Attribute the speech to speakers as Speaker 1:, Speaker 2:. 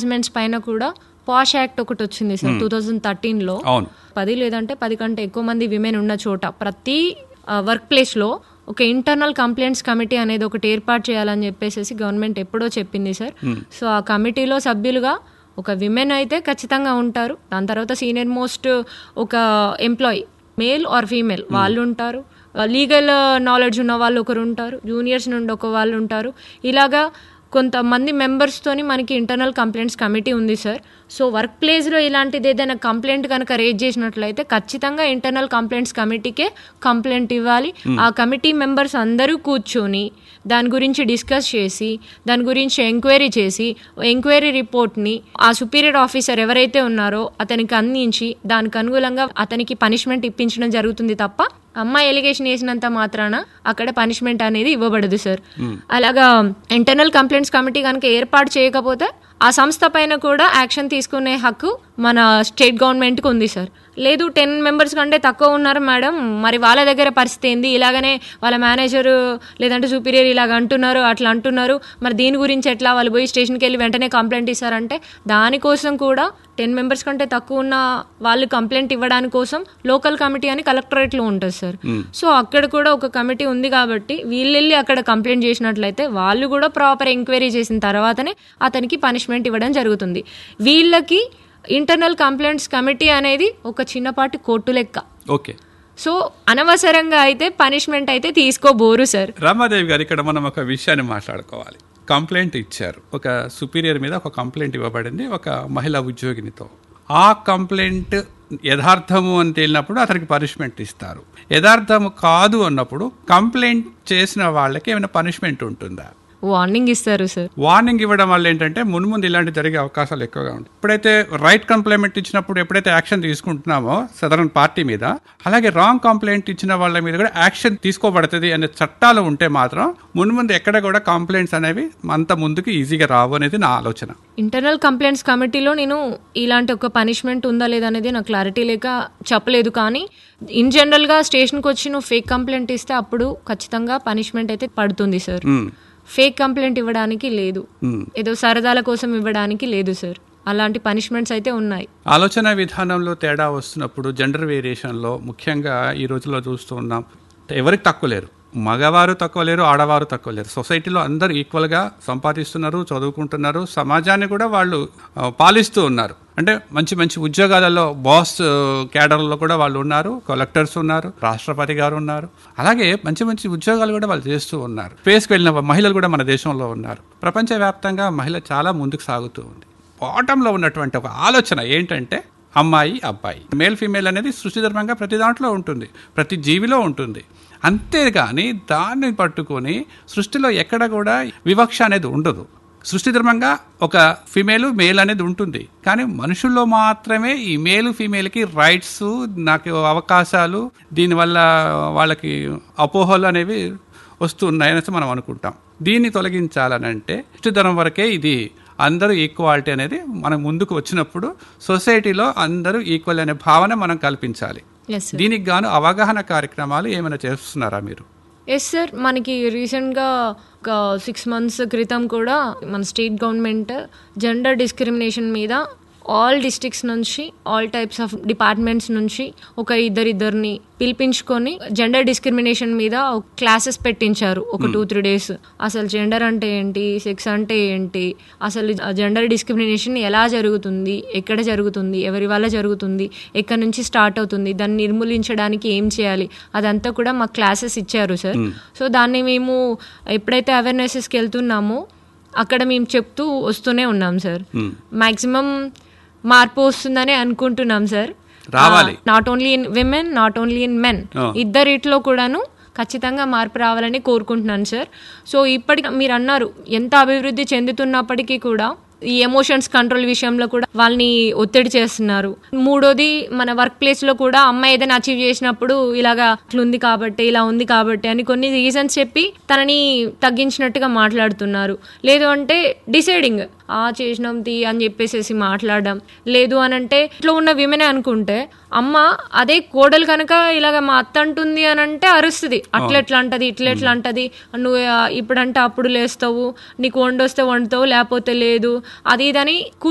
Speaker 1: Harassments పైన కూడా పాష్ act ఒకటి వచ్చింది సార్ టూ థౌజండ్ థర్టీన్లో
Speaker 2: అవును
Speaker 1: పది లేదంటే పది కంటే ఎక్కువ మంది విమెన్ ఉన్న చోట ప్రతి వర్క్ ప్లేస్లో ఒక ఇంటర్నల్ కంప్లైంట్స్ కమిటీ అనేది ఒకటి ఏర్పాటు చేయాలని చెప్పేసి గవర్నమెంట్ ఎప్పుడో చెప్పింది సార్ సో ఆ కమిటీలో సభ్యులుగా ఒక విమెన్ అయితే ఖచ్చితంగా ఉంటారు దాని తర్వాత సీనియర్ మోస్ట్ ఒక ఎంప్లాయీ మేల్ ఆర్ ఫీమేల్ వాళ్ళు ఉంటారు లీగల్ నాలెడ్జ్ ఉన్న వాళ్ళు ఒకరు ఉంటారు జూనియర్స్ నుండి ఒక వాళ్ళు ఉంటారు ఇలాగా కొంతమంది మెంబర్స్తోని మనకి ఇంటర్నల్ కంప్లైంట్స్ కమిటీ ఉంది సార్ సో వర్క్ ప్లేస్లో ఇలాంటిది ఏదైనా కంప్లైంట్ కనుక రేజ్ చేసినట్లయితే ఖచ్చితంగా ఇంటర్నల్ కంప్లైంట్స్ కమిటీకే కంప్లైంట్ ఇవ్వాలి ఆ కమిటీ మెంబర్స్ అందరూ కూర్చొని దాని గురించి డిస్కస్ చేసి దాని గురించి ఎంక్వైరీ చేసి ఎంక్వైరీ రిపోర్ట్ని ఆ సుపీరియర్ ఆఫీసర్ ఎవరైతే ఉన్నారో అతనికి అందించి దానికి అనుగుణంగా అతనికి పనిష్మెంట్ ఇప్పించడం జరుగుతుంది తప్ప అమ్మాయి ఎలిగేషన్ వేసినంత మాత్రాన అక్కడ పనిష్మెంట్ అనేది ఇవ్వబడదు సార్ అలాగా ఇంటర్నల్ కంప్లైంట్స్ కమిటీ కనుక ఏర్పాటు చేయకపోతే ఆ సంస్థ పైన కూడా యాక్షన్ తీసుకునే హక్కు మన స్టేట్ గవర్నమెంట్కి ఉంది సార్ లేదు టెన్ మెంబర్స్ కంటే తక్కువ ఉన్నారు మేడం మరి వాళ్ళ దగ్గర పరిస్థితి ఏంది ఇలాగనే వాళ్ళ మేనేజర్ లేదంటే సూపీరియర్ ఇలాగ అంటున్నారు అట్లా అంటున్నారు మరి దీని గురించి ఎట్లా వాళ్ళు పోయి స్టేషన్కి వెళ్ళి వెంటనే కంప్లైంట్ ఇస్తారంటే దానికోసం కూడా టెన్ మెంబర్స్ కంటే తక్కువ ఉన్న వాళ్ళు కంప్లైంట్ ఇవ్వడానికి కోసం లోకల్ కమిటీ అని కలెక్టరేట్లో ఉంటుంది సార్ సో అక్కడ కూడా ఒక కమిటీ ఉంది కాబట్టి వీళ్ళు వెళ్ళి అక్కడ కంప్లైంట్ చేసినట్లయితే వాళ్ళు కూడా ప్రాపర్ ఎంక్వైరీ చేసిన తర్వాతనే అతనికి పనిష్మెంట్ ఇవ్వడం జరుగుతుంది వీళ్ళకి ఇంటర్నల్ కంప్లైంట్స్ కమిటీ అనేది ఒక చిన్నపాటి కోర్టు లెక్క
Speaker 2: ఓకే
Speaker 1: సో అనవసరంగా అయితే పనిష్మెంట్ అయితే తీసుకోబోరు సార్
Speaker 2: రామాదేవి గారు ఇక్కడ మనం ఒక విషయాన్ని మాట్లాడుకోవాలి కంప్లైంట్ ఇచ్చారు ఒక సుపీరియర్ మీద ఒక కంప్లైంట్ ఇవ్వబడింది ఒక మహిళా ఉద్యోగినితో ఆ కంప్లైంట్ యథార్థము అని తేలినప్పుడు అతనికి పనిష్మెంట్ ఇస్తారు యథార్థము కాదు అన్నప్పుడు కంప్లైంట్ చేసిన వాళ్ళకి ఏమైనా పనిష్మెంట్ ఉంటుందా
Speaker 1: వార్నింగ్ ఇస్తారు సార్
Speaker 2: వార్నింగ్ ఇవ్వడం వల్ల ఏంటంటే మున్ముందు ఇలాంటి జరిగే అవకాశాలు ఎక్కువగా ఉంటాయి ఇప్పుడైతే రైట్ కంప్లైంట్ ఇచ్చినప్పుడు ఎప్పుడైతే యాక్షన్ తీసుకుంటున్నామో సదరన్ పార్టీ మీద అలాగే రాంగ్ కంప్లైంట్ ఇచ్చిన వాళ్ళ మీద కూడా యాక్షన్ తీసుకోబడుతుంది అనే చట్టాలు ఉంటే మాత్రం మున్ముందు ఎక్కడ కూడా కంప్లైంట్స్ అనేవి అంత ముందుకు ఈజీగా రావు అనేది నా ఆలోచన
Speaker 1: ఇంటర్నల్ కంప్లైంట్స్ కమిటీలో నేను ఇలాంటి ఒక పనిష్మెంట్ ఉందా లేదా అనేది నాకు క్లారిటీ లేక చెప్పలేదు కానీ ఇన్ జనరల్గా స్టేషన్కి వచ్చి నువ్వు ఫేక్ కంప్లైంట్ ఇస్తే అప్పుడు ఖచ్చితంగా పనిష్మెంట్ అయితే పడుతుంది సార్
Speaker 2: మ్మ్.
Speaker 1: ఫేక్ కంప్లైంట్ ఇవ్వడానికి లేదు
Speaker 2: మ్మ్.
Speaker 1: ఏదో సరదాల కోసం ఇవ్వడానికి లేదు సార్ అలాంటి పనిష్మెంట్స్ అయితే ఉన్నాయి
Speaker 2: ఆలోచన విధానంలో తేడా వస్తున్నప్పుడు జెండర్ వేరియేషన్లో ముఖ్యంగా ఈ రోజుల్లో చూస్తూ ఉన్నాం ఎవరికి తక్కువ లేరు మగవారు తక్కువ లేరు ఆడవారు తక్కువ లేరు సొసైటీలో అందరూ ఈక్వల్గా సంపాదిస్తున్నారు చదువుకుంటున్నారు సమాజాన్ని కూడా వాళ్ళు ఆ, పాలిస్తూ ఉన్నారు అంటే మంచి మంచి ఉద్యోగాలలో బాస్ క్యాడర్లో కూడా వాళ్ళు ఉన్నారు కలెక్టర్స్ ఉన్నారు రాష్ట్రపతి గారు ఉన్నారు అలాగే మంచి మంచి ఉద్యోగాలు కూడా వాళ్ళు చేస్తూ ఉన్నారు స్పేస్కి వెళ్ళిన మహిళలు కూడా మన దేశంలో ఉన్నారు ప్రపంచవ్యాప్తంగా మహిళ చాలా ముందుకు సాగుతూ ఉంది బాటంలో ఉన్నటువంటి ఒక ఆలోచన ఏంటంటే అమ్మాయి అబ్బాయి మేల్ ఫీమేల్ అనేది సృష్టిధర్మంగా ప్రతి దాంట్లో ఉంటుంది ప్రతి జీవిలో ఉంటుంది అంతేగాని దాన్ని పట్టుకొని సృష్టిలో ఎక్కడ కూడా వివక్ష అనేది ఉండదు సృష్టిధర్మంగా ఒక ఫిమేల్ మేల్ అనేది ఉంటుంది కానీ మనుషుల్లో మాత్రమే ఈ మేలు ఫీమేల్కి రైట్స్ నాకు అవకాశాలు దీనివల్ల వాళ్ళకి అపోహలు అనేవి వస్తున్నాయనేసి మనం అనుకుంటాం దీన్ని తొలగించాలనంటే ఇష్టధనం వరకే ఇది అందరూ ఈక్వాలిటీ అనేది మనం ముందుకు వచ్చినప్పుడు సొసైటీలో అందరూ ఈక్వల్ అనే భావన మనం కల్పించాలి
Speaker 1: ఎస్ సార్
Speaker 2: దీనికి గాను అవగాహన కార్యక్రమాలు ఏమైనా చేస్తున్నారా మీరు
Speaker 1: ఎస్ సార్ మనకి రీసెంట్గా ఒక సిక్స్ మంత్స్ క్రితం కూడా మన స్టేట్ గవర్నమెంట్ జెండర్ డిస్క్రిమినేషన్ మీద ఆల్ డిస్ట్రిక్ట్స్ నుంచి ఆల్ టైప్స్ ఆఫ్ డిపార్ట్మెంట్స్ నుంచి ఒక ఇద్దరిద్దరిని పిలిపించుకొని జెండర్ డిస్క్రిమినేషన్ మీద క్లాసెస్ పెట్టించారు ఒక టూ త్రీ డేస్ అసలు జెండర్ అంటే ఏంటి సెక్స్ అంటే ఏంటి అసలు జెండర్ డిస్క్రిమినేషన్ ఎలా జరుగుతుంది ఎక్కడ జరుగుతుంది ఎవరి వల్ల జరుగుతుంది ఎక్కడి నుంచి స్టార్ట్ అవుతుంది దాన్ని నిర్మూలించడానికి ఏం చేయాలి అదంతా కూడా మాకు క్లాసెస్ ఇచ్చారు సార్ సో దాన్ని మేము ఎప్పుడైతే అవేర్నెసెస్కి వెళ్తున్నామో అక్కడ మేము చెప్తూ వస్తూనే ఉన్నాం సార్ మాక్సిమం మార్పు వస్తుందని అనుకుంటున్నాం సార్
Speaker 2: రావాలి.
Speaker 1: Not only in women not only in men
Speaker 2: Oh.
Speaker 1: ఇద్దరిట్లో కూడాను ఖచ్చితంగా మార్పు రావాలని కోరుకుంటున్నాను సార్ సో ఇప్పటికి మీరు అన్నారు ఎంత అభివృద్ధి చెందుతున్నప్పటికీ కూడా ఈ ఎమోషన్స్ కంట్రోల్ విషయంలో కూడా వాళ్ళని ఒత్తిడి చేస్తున్నారు మూడోది మన వర్క్ ప్లేస్ లో కూడా అమ్మాయి ఏదైనా అచీవ్ చేసినప్పుడు ఇలాగా ఇట్లుంది కాబట్టి ఇలా ఉంది కాబట్టి అని కొన్ని రీజన్స్ చెప్పి తనని తగ్గించినట్టుగా మాట్లాడుతున్నారు లేదు అంటే డిసైడింగ్ ఆ చేసినాం తీ అని చెప్పేసి మాట్లాడడం లేదు అని అంటే ఇట్లా ఉన్న విమెనే అనుకుంటే అమ్మ అదే కోడలు కనుక ఇలాగ మా అత్త అంటుంది అని అంటే అరుస్తుంది అట్లా ఎట్లా అంటది ఇట్లా ఎట్లా అంటది నువ్వు ఆ, ఇప్పుడంటే అప్పుడు లేస్తావు నీకు వండొస్తే వండుతావు లేకపోతే లేదు అది ఇదని